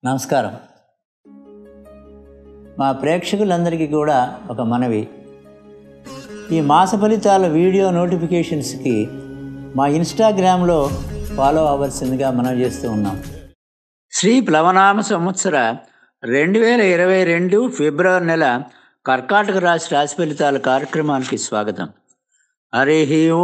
నమస్కారం మా ప్రేక్షకులందరికీ కూడా ఒక మనవి ఈ మాస ఫలితాల వీడియో నోటిఫికేషన్స్కి మా ఇన్స్టాగ్రామ్లో ఫాలో అవ్వాల్సిందిగా మనం చేస్తూ ఉన్నాం శ్రీ ప్లవనామ సంవత్సర రెండు వేల ఇరవై రెండు ఫిబ్రవరి నెల కర్కాటక రాశి రాశి ఫలితాల కార్యక్రమానికి స్వాగతం హరి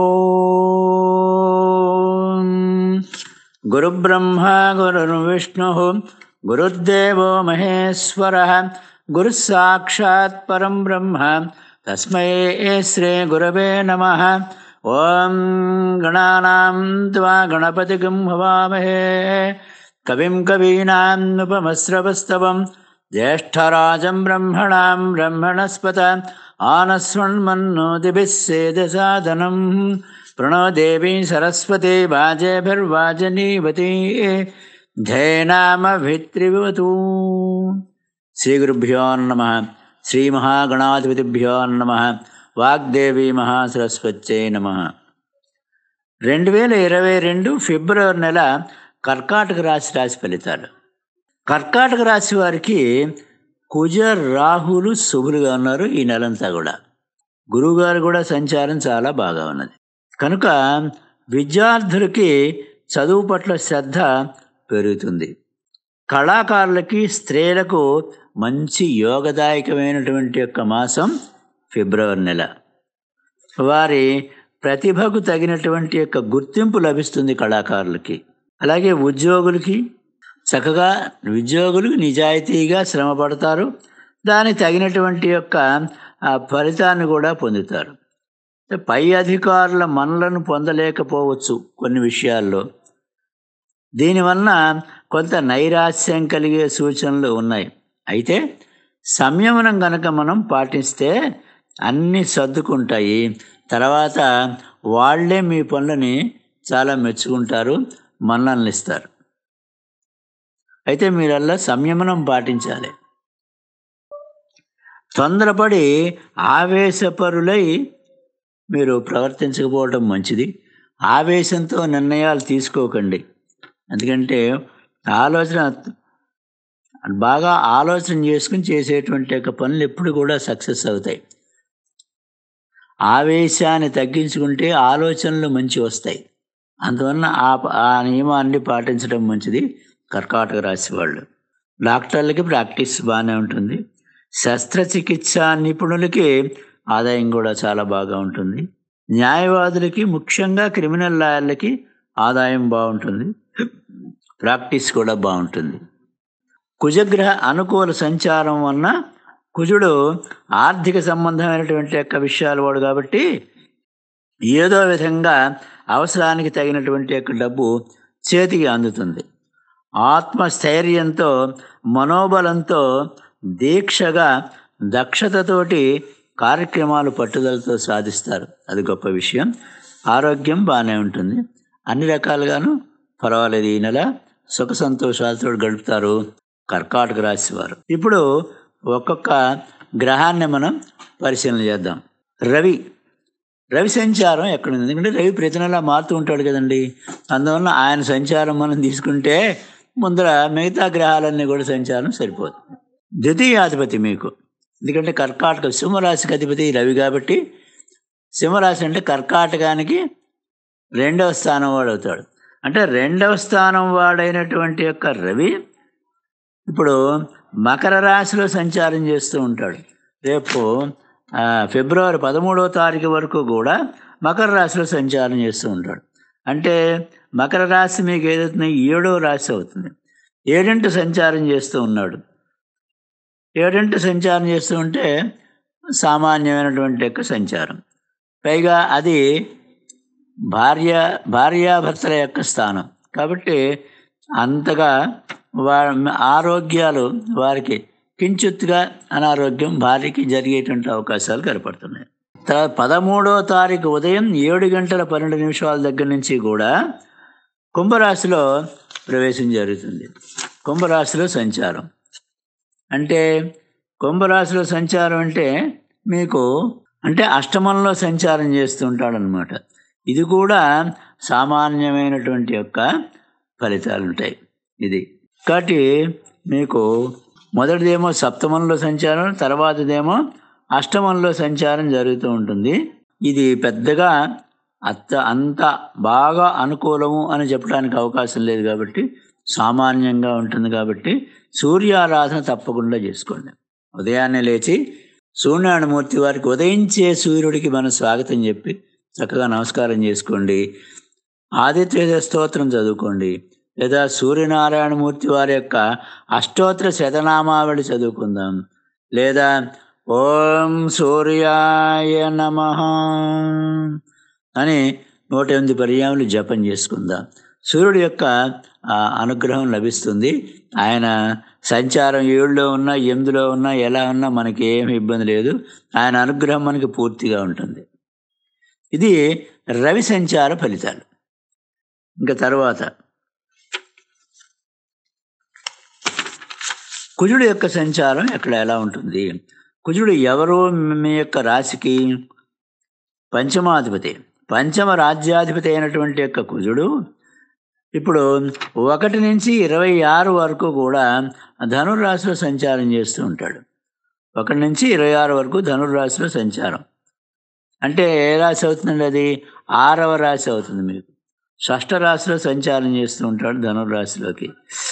ఓం గురుబ్రహ్మ గురుర్విష్ణు గురుర్దేవో మహేశ్వర గురు సాక్షాత్ పరం బ్రహ్మ తస్మై శ్రీ గురవే నమ ఓం గణానాం త్వా గణపతిగం హవామహే కవిం కవీనాముపమశ్రవస్తవం జ్యేష్ఠరాజం బ్రహ్మణాం బ్రహ్మణస్పత ఆనస్వన్మన్నోతిభిः సేదసాదనం ప్రణో దేవీ సరస్వతి వాజేభిర్వాజనీవతి జయనామభిత్రివతూ శ్రీగురుభ్యో నమ శ్రీమహాగణాధిపతిభ్యో నమ వాగ్దేవి మహాసరస్వత్యై నమ రెండు వేల ఇరవై రెండు ఫిబ్రవరి నెల కర్కాటక రాశి రాశి ఫలితాలు కర్కాటక రాశి వారికి కుజ రాహులు శుభులుగా ఉన్నారు ఈ నెలంతా కూడా గురువుగారు కూడా సంచారం చాలా బాగా ఉన్నది కనుక విద్యార్థులకి చదువు పట్ల శ్రద్ధ పెరుగుతుంది కళాకారులకి స్త్రీలకు మంచి యోగదాయకమైనటువంటి యొక్క మాసం ఫిబ్రవరి నెల వారి ప్రతిభకు తగినటువంటి యొక్క గుర్తింపు లభిస్తుంది కళాకారులకి అలాగే ఉద్యోగులకి చక్కగా ఉద్యోగులు నిజాయితీగా శ్రమ పడతారు దానికి తగినటువంటి యొక్క ఆ ఫలితాన్ని కూడా పొందుతారు పై అధికారుల మనలను పొందలేకపోవచ్చు కొన్ని విషయాల్లో దీనివలన కొంత నైరాశ్యం కలిగే సూచనలు ఉన్నాయి అయితే సంయమనం కనుక మనం పాటిస్తే అన్నీ సర్దుకుంటాయి తర్వాత వాళ్ళే మీ పనులని చాలా మెచ్చుకుంటారు మన్నలను ఇస్తారు అయితే మీరల్లా సంయమనం పాటించాలి తొందరపడి ఆవేశపరులై మీరు ప్రవర్తించకపోవడం మంచిది ఆవేశంతో నిర్ణయాలు తీసుకోకండి ఎందుకంటే ఆలోచన బాగా ఆలోచన చేసుకుని చేసేటువంటి యొక్క పనులు ఎప్పుడు కూడా సక్సెస్ అవుతాయి ఆవేశాన్ని తగ్గించుకుంటే ఆలోచనలు మంచి వస్తాయి అందువలన ఆ ఆ నియమాన్ని పాటించడం మంచిది కర్కాటక రాశి వాళ్ళు డాక్టర్లకి ప్రాక్టీస్ బాగానే ఉంటుంది శస్త్రచికిత్స నిపుణులకి ఆదాయం కూడా చాలా బాగా ఉంటుంది న్యాయవాదులకి ముఖ్యంగా క్రిమినల్ లాయర్లకి ఆదాయం బాగుంటుంది ప్రాక్టీస్ కూడా బాగుంటుంది కుజగ్రహ అనుకూల సంచారం వలన కుజుడు ఆర్థిక సంబంధమైనటువంటి యొక్క విషయాలు వాడు కాబట్టి ఏదో విధంగా అవసరానికి తగినటువంటి యొక్క డబ్బు చేతికి అందుతుంది ఆత్మస్థైర్యంతో మనోబలంతో దీక్షగా దక్షతతోటి కార్యక్రమాలు పట్టుదలతో సాధిస్తారు అది గొప్ప విషయం ఆరోగ్యం బాగానే ఉంటుంది అన్ని రకాలుగాను పర్వాలేదు ఈ నెల సుఖ సంతోషాలతో గడుపుతారు కర్కాటక రాశి వారు ఇప్పుడు ఒక్కొక్క గ్రహాన్ని మనం పరిశీలన చేద్దాం రవి రవి సంచారం ఎక్కడుంది ఎందుకంటే రవి ప్రతి నెల మారుతూ ఉంటాడు కదండి అందువల్ల ఆయన సంచారం మనం తీసుకుంటే ముందర మిగతా గ్రహాలన్నీ కూడా సంచారం సరిపోతుంది ద్వితీయాధిపతి మీకు ఎందుకంటే కర్కాటక సింహరాశికి అధిపతి రవి కాబట్టి సింహరాశి అంటే కర్కాటకానికి రెండవ స్థానం వాడు అవుతాడు అంటే రెండవ స్థానం వాడైనటువంటి యొక్క రవి ఇప్పుడు మకర రాశిలో సంచారం చేస్తూ ఉంటాడు రేపు ఫిబ్రవరి పదమూడవ తారీఖు వరకు కూడా మకర రాశిలో సంచారం చేస్తూ ఉంటాడు అంటే మకర రాశి మీకు ఏదవుతుంది ఏడవ రాశి అవుతుంది ఏడింటి సంచారం చేస్తూ ఉన్నాడు ఏడింటి సంచారం చేస్తూ ఉంటే సామాన్యమైనటువంటి యొక్క సంచారం పైగా అది భార్య భార్యాభర్తల యొక్క స్థానం కాబట్టి అంతగా వా ఆరోగ్యాలు వారికి కించిత్తుగా అనారోగ్యం భార్యకి జరిగేటువంటి అవకాశాలు కనపడుతున్నాయి తర్వాత పదమూడో తారీఖు ఉదయం ఏడు గంటల పన్నెండు నిమిషాల దగ్గర నుంచి కూడా కుంభరాశిలో ప్రవేశం జరుగుతుంది కుంభరాశిలో సంచారం అంటే కుంభరాశిలో సంచారం అంటే మీకు అంటే అష్టమంలో సంచారం చేస్తూ ఉంటాడనమాట ఇది కూడా సామాన్యమైనటువంటి యొక్క ఫలితాలు ఉంటాయి ఇది కాబట్టి మీకు మొదటిదేమో సప్తమంలో సంచారం తర్వాతదేమో అష్టమంలో సంచారం జరుగుతూ ఉంటుంది ఇది పెద్దగా అత్త అంత బాగా అనుకూలము అని చెప్పడానికి అవకాశం లేదు కాబట్టి సామాన్యంగా ఉంటుంది కాబట్టి సూర్యారాధన తప్పకుండా చేసుకోండి ఉదయాన్నే లేచి సూర్యనారాయణమూర్తి వారికి ఉదయించే సూర్యుడికి మనం స్వాగతం చెప్పి చక్కగా నమస్కారం చేసుకోండి ఆదిత్య స్తోత్రం చదువుకోండి లేదా సూర్యనారాయణమూర్తి వారి యొక్క అష్టోత్తర శతనామావళి చదువుకుందాం లేదా ఓం సూర్యాయ నమ అని నూట ఎనిమిది పర్యాములు జపం చేసుకుందాం సూర్యుడి యొక్క ఆ, అనుగ్రహం లభిస్తుంది ఆయన సంచారం ఏడులో ఉన్నా ఎనిమిదిలో ఉన్నా ఎలా ఉన్నా మనకి ఏమి ఇబ్బంది లేదు ఆయన అనుగ్రహం మనకి పూర్తిగా ఉంటుంది ఇది రవి సంచార ఫలితాలు ఇంకా తర్వాత కుజుడు యొక్క సంచారం ఎక్కడ ఎలా ఉంటుంది కుజుడు ఎవరు మీ యొక్క రాశికి పంచమాధిపతి పంచమ రాజ్యాధిపతి అయినటువంటి యొక్క కుజుడు ఇప్పుడు ఒకటి నుంచి ఇరవై ఆరు వరకు కూడా ధనుర్రాశిలో సంచారం చేస్తూ ఉంటాడు ఒకటి నుంచి ఇరవై ఆరు వరకు ధనుర్రాశిలో సంచారం అంటే ఏ రాశి అవుతుందండి అది ఆరవ రాశి అవుతుంది మీకు షష్ఠ రాశిలో సంచారం చేస్తూ ఉంటాడు ధనుర్రాశిలోకి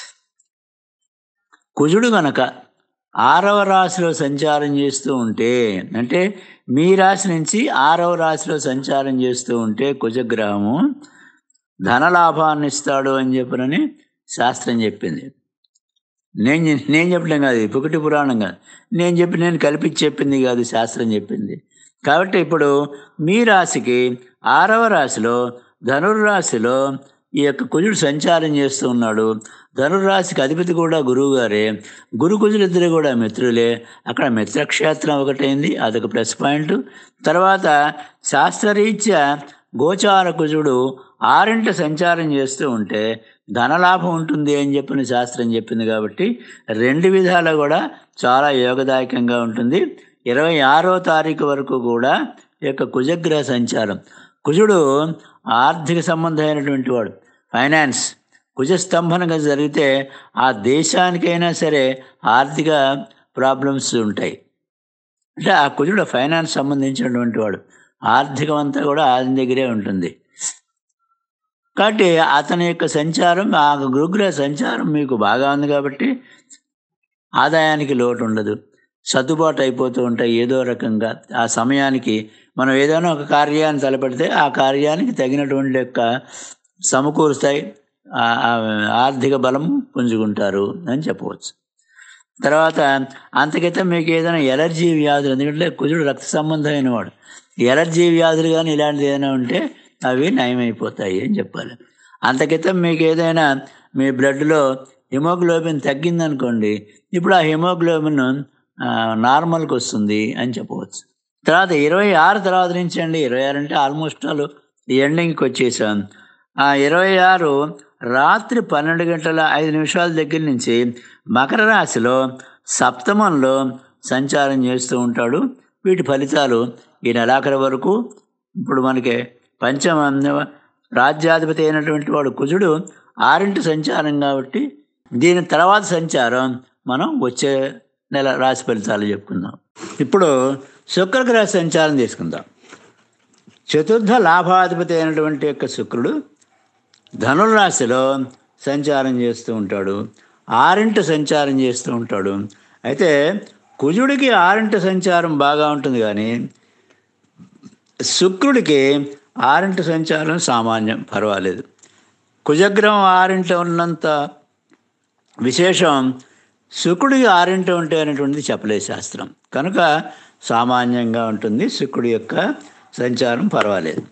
కుజుడు గనక ఆరవ రాశిలో సంచారం చేస్తూ ఉంటే అంటే మీ రాశి నుంచి ఆరవ రాశిలో సంచారం చేస్తూ ఉంటే కుజగ్రహము ధనలాభాన్ని ఇస్తాడు అని చెప్పనని శాస్త్రం చెప్పింది నేను చె- నేను చెప్పడం కాదు ఇది పుకటి పురాణం కాదు నేను చెప్పి నేను కల్పించి చెప్పింది కాదు శాస్త్రం చెప్పింది కాబట్టి ఇప్పుడు మీ రాశికి ఆరవ రాశిలో ధనుర్రాశిలో ఈ యొక్క కుజుడు సంచారం చేస్తూ ఉన్నాడు ధనుర్రాశికి అధిపతి కూడా గురువు గారే గురు కుజులిద్దరు కూడా మిత్రులే అక్కడ మిత్రక్షేత్రం ఒకటైంది అదొక ప్లస్ పాయింట్ తర్వాత శాస్త్రరీత్యా గోచార కుజుడు ఆరింట సంచారం చేస్తూ ఉంటే ధనలాభం ఉంటుంది అని చెప్పిన శాస్త్రం చెప్పింది కాబట్టి రెండు విధాలు కూడా చాలా యోగదాయకంగా ఉంటుంది ఇరవై ఆరో తారీఖు వరకు కూడా ఈ యొక్క కుజగ్రహ సంచారం కుజుడు ఆర్థిక సంబంధమైనటువంటి వాడు ఫైనాన్స్ కుజస్తంభనగా జరిగితే ఆ దేశానికైనా సరే ఆర్థిక ప్రాబ్లమ్స్ ఉంటాయి అంటే ఆ కుజుడు ఫైనాన్స్ సంబంధించినటువంటి వాడు ఆర్థికం అంతా కూడా ఆయన దగ్గరే ఉంటుంది కాబట్టి అతని యొక్క సంచారం ఆ గురుగ్రహ సంచారం మీకు బాగా ఉంది కాబట్టి ఆదాయానికి లోటు ఉండదు సర్దుబాటు అయిపోతూ ఉంటాయి ఏదో రకంగా ఆ సమయానికి మనం ఏదైనా ఒక కార్యాన్ని తలపెడితే ఆ కార్యానికి తగినటువంటి యొక్క సమకూరుస్తాయి ఆ- ఆ ఆర్థిక బలం పుంజుకుంటారు అని చెప్పవచ్చు తర్వాత అంతకైతే మీకు ఏదైనా ఎలర్జీ వ్యాధులు ఎందుకంటే కుజుడు రక్త సంబంధమైన వాడు ఎలర్జీ వ్యాధులు కానీ ఇలాంటిది ఏదైనా ఉంటే అవి నయమైపోతాయి అని చెప్పాలి అంతకైతే మీకు ఏదైనా మీ బ్లడ్లో హిమోగ్లోబిన్ తగ్గిందనుకోండి ఇప్పుడు ఆ హిమోగ్లోబిన్ ఆ, నార్మల్కి వస్తుంది అని చెప్పవచ్చు తర్వాత ఇరవై ఆరు తర్వాత నుంచి అండి ఇరవై ఆరు అంటే ఆల్మోస్ట్ ఆల్ ఎండింగ్కి వచ్చేసాం ఆ ఇరవై ఆరు రాత్రి పన్నెండు గంటల ఐదు నిమిషాల దగ్గర నుంచి మకర రాశిలో సప్తమంలో సంచారం చేస్తూ ఉంటాడు వీటి ఫలితాలు ఈ నెలాఖరు వరకు ఇప్పుడు మనకి పంచమ రాజ్యాధిపతి అయినటువంటి వాడు కుజుడు ఆరింటి సంచారం కాబట్టి దీని తర్వాత సంచారం మనం వచ్చే నెల రాశి ఫలితాలు చెప్పుకుందాం ఇప్పుడు శుక్రగ్రహ సంచారం తీసుకుందాం చతుర్థ లాభాధిపతి అయినటువంటి యొక్క శుక్రుడు ధనుర్రాశిలో సంచారం చేస్తూ ఉంటాడు ఆరింట సంచారం చేస్తూ ఉంటాడు అయితే కుజుడికి ఆరింట సంచారం బాగా ఉంటుంది కానీ శుక్రుడికి ఆరింట సంచారం సామాన్యం పర్వాలేదు కుజగ్రహం ఆరింట ఉన్నంత విశేషం శుక్రుడికి ఆరింట ఉంటే అనేటువంటిది చెప్పలేదు శాస్త్రం కనుక సామాన్యంగా ఉంటుంది శుక్రుడి యొక్క సంచారం పర్వాలేదు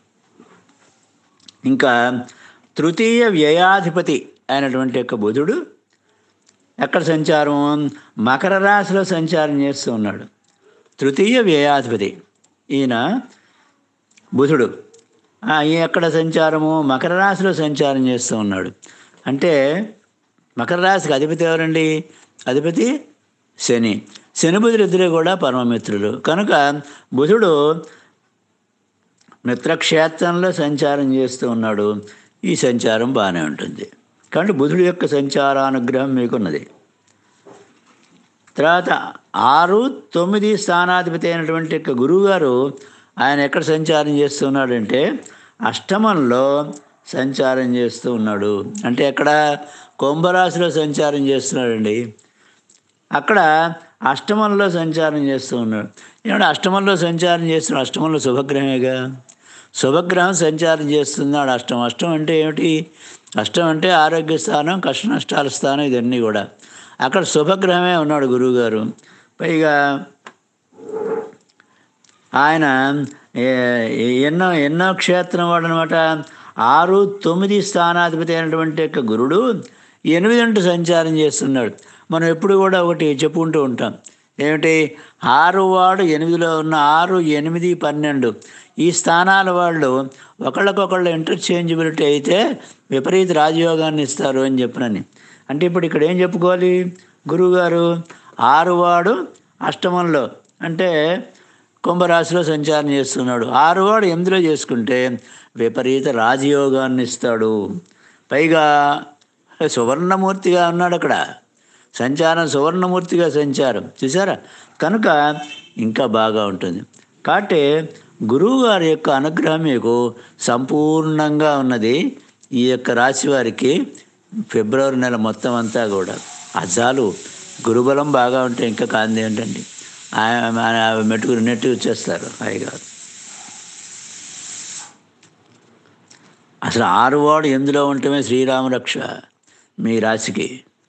ఇంకా తృతీయ వ్యయాధిపతి అయినటువంటి యొక్క బుధుడు ఎక్కడ సంచారం మకర రాశిలో సంచారం చేస్తూ ఉన్నాడు తృతీయ వ్యయాధిపతి ఈయన బుధుడు ఆ, ఈ ఎక్కడ సంచారము మకర రాశిలో సంచారం చేస్తూ ఉన్నాడు అంటే మకర రాశికి అధిపతి ఎవరండి అధిపతి శని శని బుధుడు ఇద్దరు కూడా పరమమిత్రులు కనుక బుధుడు మిత్రక్షేత్రంలో సంచారం చేస్తూ ఉన్నాడు ఈ సంచారం బాగానే ఉంటుంది కాబట్టి బుధుడు యొక్క సంచారానుగ్రహం మీకున్నది తర్వాత ఆరు తొమ్మిది స్థానాధిపతి అయినటువంటి యొక్క గురువుగారు ఆయన ఎక్కడ సంచారం చేస్తున్నాడంటే అష్టమంలో సంచారం చేస్తూ ఉన్నాడు అంటే ఎక్కడ కుంభరాశిలో సంచారం చేస్తున్నాడండి అక్కడ అష్టమంలో సంచారం చేస్తూ ఉన్నాడు ఏమంటే అష్టమంలో సంచారం చేస్తున్నాడు అష్టమంలో శుభగ్రహమేగా శుభగ్రహం సంచారం చేస్తున్నాడు అష్టం అష్టం అంటే ఏమిటి అష్టం అంటే ఆరోగ్య స్థానం కష్ట నష్టాల స్థానం ఇదన్నీ కూడా అక్కడ శుభగ్రహమే ఉన్నాడు గురువుగారు పైగా ఆయన ఏ- ఎన్నో ఎన్నో క్షేత్రం వాడు అనమాట ఆరు తొమ్మిది స్థానాధిపతి అయినటువంటి యొక్క గురుడు ఎనిమిది అంటూ సంచారం చేస్తున్నాడు మనం ఎప్పుడు కూడా ఒకటి చెప్పుకుంటూ ఉంటాం ఏమిటి ఆరు వాడు ఎనిమిదిలో ఉన్న ఆరు ఎనిమిది పన్నెండు ఈ స్థానాల వాళ్ళు ఒకళ్ళకొకళ్ళు ఇంటర్చేంజబిలిటీ అయితే విపరీత రాజయోగాన్ని ఇస్తారు అని చెప్పినని అంటే ఇప్పుడు ఇక్కడ ఏం చెప్పుకోవాలి గురువుగారు ఆరు వాడు అష్టమంలో అంటే కుంభరాశిలో సంచారం చేస్తున్నాడు ఆరు వాడు ఎనిమిదిలో చేసుకుంటే విపరీత రాజయోగాన్ని ఇస్తాడు పైగా సువర్ణమూర్తిగా ఉన్నాడు అక్కడ సంచారం సువర్ణమూర్తిగా సంచారం చూసారా కనుక ఇంకా బాగా ఉంటుంది కాబట్టి గురువు గారి యొక్క అనుగ్రహం మీకు సంపూర్ణంగా ఉన్నది ఈ యొక్క రాశి వారికి ఫిబ్రవరి నెల మొత్తం అంతా కూడా అజాలు గురుబలం బాగా ఉంటే ఇంకా కాంది ఏంటండి ఆయన మెట్టుకుని నెట్టు వచ్చేస్తారు హాయిగా అసలు ఆరు వాడు ఎందులో ఉండటమే శ్రీరామ రక్ష మీ రాశికి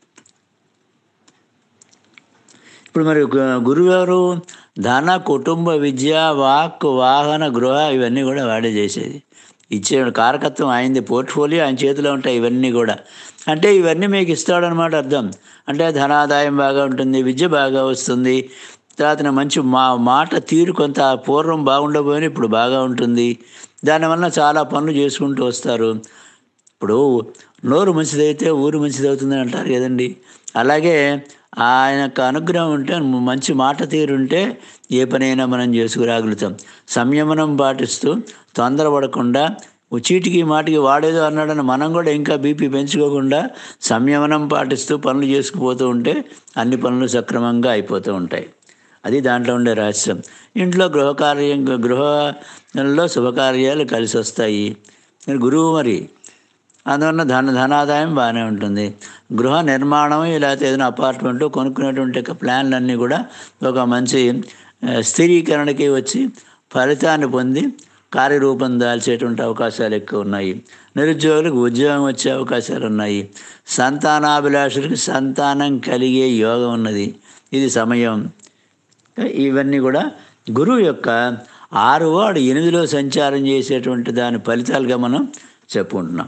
ఇప్పుడు మరి గు- గురుగారు ధన కుటుంబ విద్య వాక్ వాహన గృహ ఇవన్నీ కూడా వాడే చేసేది ఇచ్చే కారకత్వం ఆయనది పోర్ట్ఫోలియో ఆయన చేతిలో ఉంటాయి ఇవన్నీ కూడా అంటే ఇవన్నీ మీకు ఇస్తాడనమాట అర్థం అంటే ధనాదాయం బాగా ఉంటుంది విద్య బాగా వస్తుంది తర్వాత మంచి మా మాట తీరు కొంత పూర్వం బాగుండబోయిన ఇప్పుడు బాగా ఉంటుంది దానివల్ల చాలా పనులు చేసుకుంటూ వస్తారు ఇప్పుడు నోరు మంచిదైతే ఊరు మంచిది అవుతుందని అంటారు కదండి అలాగే ఆయన యొక్క అనుగ్రహం ఉంటే మంచి మాట తీరుంటే ఏ పనైనా మనం చేసుకురాగలుగుతాం సంయమనం పాటిస్తూ తొందరపడకుండా చీటికి మాటికి వాడేదో అన్నాడని మనం కూడా ఇంకా బీపీ పెంచుకోకుండా సంయమనం పాటిస్తూ పనులు చేసుకుపోతూ ఉంటే అన్ని పనులు సక్రమంగా అయిపోతూ ఉంటాయి అది దాంట్లో ఉండే రహస్యం ఇంట్లో గృహకార్యం గృహంలో శుభకార్యాలు కలిసి వస్తాయి మరి గురువు మరి అందువల్ల ధన ధనాదాయం బాగానే ఉంటుంది గృహ నిర్మాణం లేకపోతే ఏదైనా అపార్ట్మెంట్ కొనుక్కునేటువంటి యొక్క ప్లాన్లన్నీ కూడా ఒక మంచి ఆ, స్థిరీకరణకి వచ్చి ఫలితాన్ని పొంది కార్యరూపం దాల్చేటువంటి అవకాశాలు ఎక్కువ ఉన్నాయి నిరుద్యోగులకు ఉద్యోగం వచ్చే అవకాశాలు ఉన్నాయి సంతానాభిలాషులకు సంతానం కలిగే యోగం ఉన్నది ఇది సమయం ఇవన్నీ కూడా గురువు యొక్క ఆరు వాడు ఎనిమిదిలో సంచారం చేసేటువంటి దాని ఫలితాలుగా మనం చెప్పుకుంటున్నాం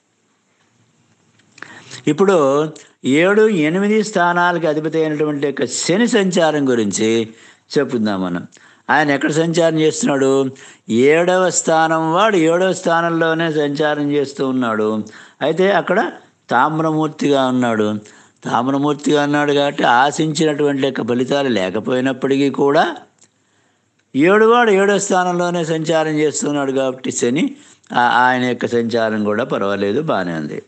ఇప్పుడు ఏడు ఎనిమిది స్థానాలకు అధిపతి అయినటువంటి యొక్క శని సంచారం గురించి చెప్పుకుందాం మనం ఆయన ఎక్కడ సంచారం చేస్తున్నాడు ఏడవ స్థానం వాడు ఏడవ స్థానంలోనే సంచారం చేస్తూ ఉన్నాడు అయితే అక్కడ తామ్రమూర్తిగా ఉన్నాడు తామ్రమూర్తిగా ఉన్నాడు కాబట్టి ఆశించినటువంటి యొక్క ఫలితాలు లేకపోయినప్పటికీ కూడా ఏడువాడు ఏడో స్థానంలోనే సంచారం చేస్తున్నాడు కాబట్టి శని ఆ- ఆయన యొక్క సంచారం కూడా పర్వాలేదు బాగానే ఉంది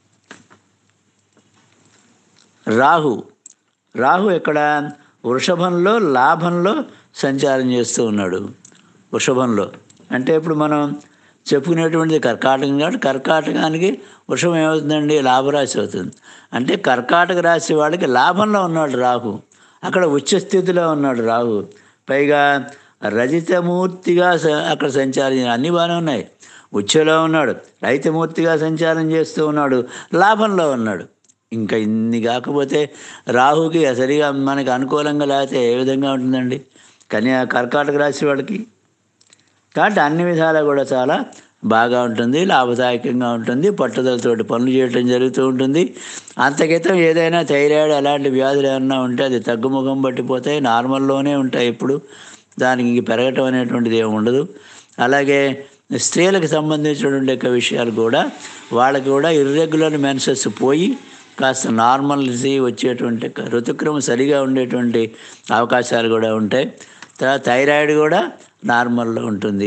రాహు రాహు ఎక్కడ వృషభంలో లాభంలో సంచారం చేస్తూ ఉన్నాడు వృషభంలో అంటే ఇప్పుడు మనం చెప్పుకునేటువంటిది కర్కాటకం కాబట్టి కర్కాటకానికి వృషభం ఏమవుతుందండి లాభరాశి అవుతుంది అంటే కర్కాటక రాశి వాళ్ళకి లాభంలో ఉన్నాడు రాహు అక్కడ ఉచ్చ స్థితిలో ఉన్నాడు రాహు పైగా రజితమూర్తిగా స- అక్కడ సంచారం అన్నీ బాగానే ఉన్నాయి ఉచ్చలో ఉన్నాడు రైతమూర్తిగా సంచారం చేస్తూ ఉన్నాడు లాభంలో ఉన్నాడు ఇంకా ఇన్ని కాకపోతే రాహుకి సరిగా మనకి అనుకూలంగా లేకపోతే ఏ విధంగా ఉంటుందండి కన్యా కర్కాటక రాశి వాళ్ళకి కాబట్టి అన్ని విధాలా కూడా చాలా బాగా ఉంటుంది లాభదాయకంగా ఉంటుంది పట్టుదలతోటి పనులు చేయటం జరుగుతూ ఉంటుంది అంతకితం ఏదైనా థైరాయిడ్ అలాంటి వ్యాధులు ఏమన్నా ఉంటే అది తగ్గుముఖం పట్టిపోతాయి నార్మల్లోనే ఉంటాయి ఇప్పుడు దానికి ఇంక పెరగటం అనేటువంటిది ఏమి ఉండదు అలాగే స్త్రీలకు సంబంధించినటువంటి యొక్క విషయాలు కూడా వాళ్ళకి కూడా ఇర్రెగ్యులర్ మెన్సెస్ పోయి కాస్త నార్మల్సీ వచ్చేటువంటి యొక్క ఋతుక్రమం సరిగా ఉండేటువంటి అవకాశాలు కూడా ఉంటాయి తర్వాత థైరాయిడ్ కూడా నార్మల్లో ఉంటుంది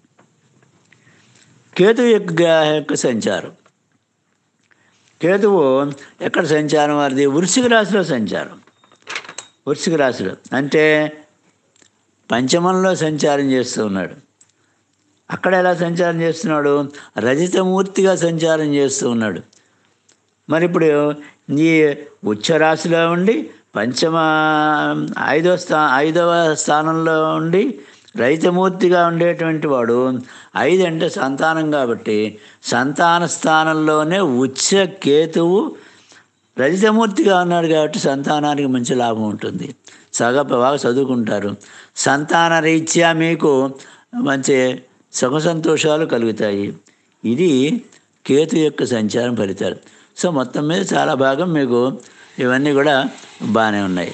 కేతు యొక్క గ్రహ యొక్క సంచారం కేతువు ఎక్కడ సంచారం వారిది వృశ్చిక రాశిలో సంచారం వృశ్చిక రాశిలో అంటే పంచమంలో సంచారం చేస్తూ ఉన్నాడు అక్కడ ఎలా సంచారం చేస్తున్నాడు రజితమూర్తిగా సంచారం చేస్తూ ఉన్నాడు మరి ఇప్పుడు ఈ ఉచ్చరాశిలో ఉండి పంచమ ఐదవ స్థా ఐదవ స్థానంలో ఉండి రైతమూర్తిగా ఉండేటువంటి వాడు ఐదు అంటే సంతానం కాబట్టి సంతాన స్థానంలోనే ఉచ్చ కేతువు రజితమూర్తిగా ఉన్నాడు కాబట్టి సంతానానికి మంచి లాభం ఉంటుంది సగ బాగా చదువుకుంటారు సంతాన రీత్యా మీకు మంచి సుఖ సంతోషాలు కలుగుతాయి ఇది కేతు యొక్క సంచారం ఫలితాలు సో మొత్తం మీద చాలా భాగం మీకు ఇవన్నీ కూడా బాగానే ఉన్నాయి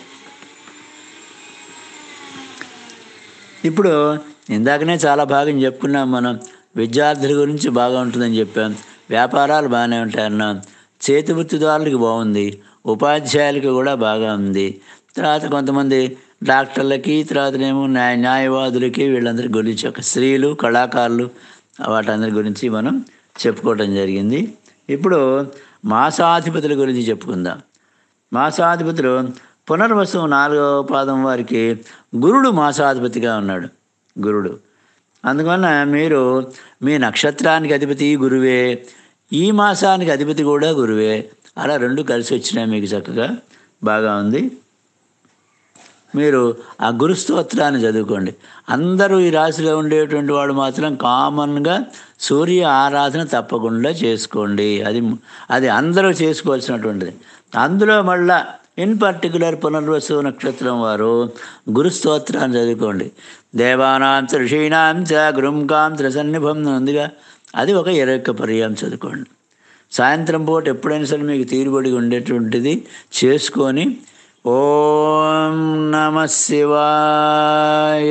ఇప్పుడు ఇందాకనే చాలా భాగం చెప్పుకున్నాం మనం విద్యార్థుల గురించి బాగా ఉంటుందని చెప్పాం వ్యాపారాలు బాగానే ఉంటాయన్నాం చేతి వృత్తిదారులకి బాగుంది ఉపాధ్యాయులకి కూడా బాగా ఉంది తర్వాత కొంతమంది డాక్టర్లకి తర్వాత ఏమో న్యాయ న్యాయవాదులకి వీళ్ళందరి గురించి ఒక స్త్రీలు కళాకారులు వాటందరి గురించి మనం చెప్పుకోవటం జరిగింది ఇప్పుడు మాసాధిపతుల గురించి చెప్పుకుందాం మాసాధిపతులు పునర్వసు నాలుగవ పాదం వారికి గురుడు మాసాధిపతిగా ఉన్నాడు గురుడు అందువలన మీరు మీ నక్షత్రానికి అధిపతి గురువే ఈ మాసానికి అధిపతి కూడా గురువే అలా రెండు కలిసి వచ్చినాయి మీకు చక్కగా బాగా ఉంది మీరు ఆ గురు స్తోత్రాన్ని చదువుకోండి అందరూ ఈ రాశిలో ఉండేటువంటి వాడు మాత్రం కామన్గా సూర్య ఆరాధన తప్పకుండా చేసుకోండి అది అది అందరూ చేసుకోవాల్సినటువంటిది అందులో మళ్ళా ఇన్ పర్టికులర్ పునర్వసు నక్షత్రం వారు గురు స్తోత్రాన్ని చదువుకోండి దేవానాం చ ఋషీణాం చ గురుంకాం త్రిసన్నిభం ఉందిగా అది ఒక ఇరవై ఒక్క పర్యాయం చదువుకోండి సాయంత్రం పూట ఎప్పుడైనా సరే మీకు తీరుబడి ఉండేటువంటిది చేసుకొని ఓం నమ శివాయ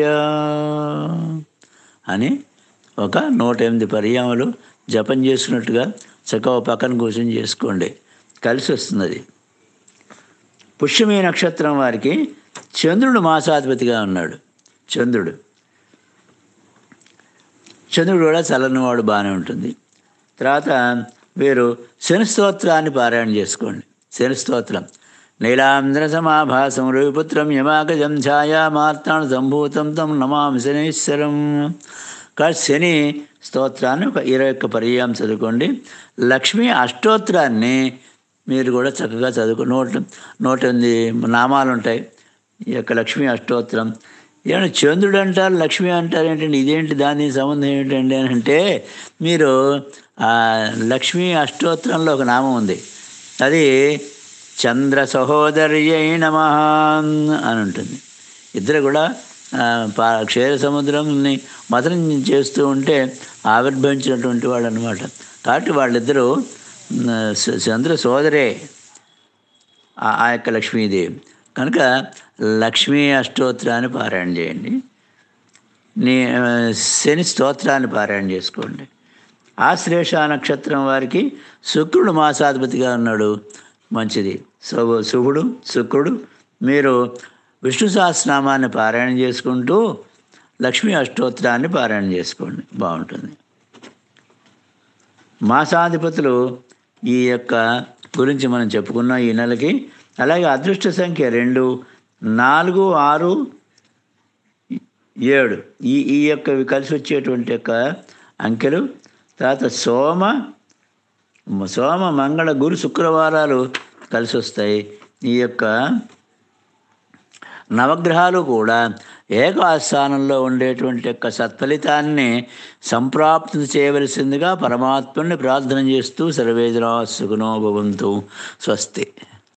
అని ఒక నూట ఎనిమిది పర్యాములు జపం చేసుకున్నట్టుగా చక్కగా పక్కన కూర్చొని చేసుకోండి కలిసి వస్తుంది అది పుష్యమి నక్షత్రం వారికి చంద్రుడు మాసాధిపతిగా ఉన్నాడు చంద్రుడు చంద్రుడు కూడా చల్లనివాడు బాగానే ఉంటుంది తర్వాత వీరు శని స్తోత్రాన్ని పారాయణ చేసుకోండి శని స్తోత్రం నీలాంధ్ర సమాభాసం రవిపుత్రం యమాగజం ఛాయామాత్రాణ సంభూతం తం నమామి శనీశ్వరం కాబట్టి శని స్తోత్రాన్ని ఒక ఇరవై ఒక్క పర్యాయం చదువుకోండి లక్ష్మీ అష్టోత్తరాన్ని మీరు కూడా చక్కగా చదువుకో నూట నూట ఎనిమిది నామాలు ఉంటాయి ఈ యొక్క లక్ష్మీ అష్టోత్తరం ఏమైనా చంద్రుడు అంటారు లక్ష్మి అంటారు ఏంటంటే ఇదేంటి దాని సంబంధం ఏంటండి అని అంటే మీరు ఆ లక్ష్మీ అష్టోత్తరంలో ఒక నామం ఉంది అది చంద్ర సహోదర్యై నమ అని ఉంటుంది ఇద్దరు కూడా ఆ, పా క్షీర సముద్రంని మతనం చేస్తూ ఉంటే ఆవిర్భవించినటువంటి వాడు అనమాట కాబట్టి వాళ్ళిద్దరూ ఉమ్, చ- చంద్ర సోదరే ఆ- ఆ యొక్క లక్ష్మీదేవి కనుక లక్ష్మీ అష్టోత్తరాన్ని పారాయణ చేయండి నీ ఆ, శని స్తోత్రాన్ని పారాయణ చేసుకోండి ఆశ్లేష నక్షత్రం వారికి శుక్రుడు మాసాధిపతిగా ఉన్నాడు మంచిది శుభ శుభుడు శుక్రుడు మీరు విష్ణు సహస్రనామాన్ని పారాయణ చేసుకుంటూ లక్ష్మీ అష్టోత్తరాన్ని పారాయణ చేసుకోండి బాగుంటుంది మాసాధిపతులు ఈ యొక్క గురించి మనం చెప్పుకున్నాం ఈ నెలకి అలాగే అదృష్ట సంఖ్య రెండు నాలుగు ఆరు ఏడు ఈ ఈ యొక్క ఇవి కలిసి వచ్చేటువంటి యొక్క అంకెలు తర్వాత సోమ సోమ మంగళ గురు శుక్రవారాలు కలిసి వస్తాయి ఈ యొక్క నవగ్రహాలు కూడా ఏకాస్థానంలో ఉండేటువంటి యొక్క సత్ఫలితాన్ని సంప్రాప్తి చేయవలసిందిగా పరమాత్ముని ప్రార్థన చేస్తూ సర్వేజనా సుఖనో భవంతు స్వస్తి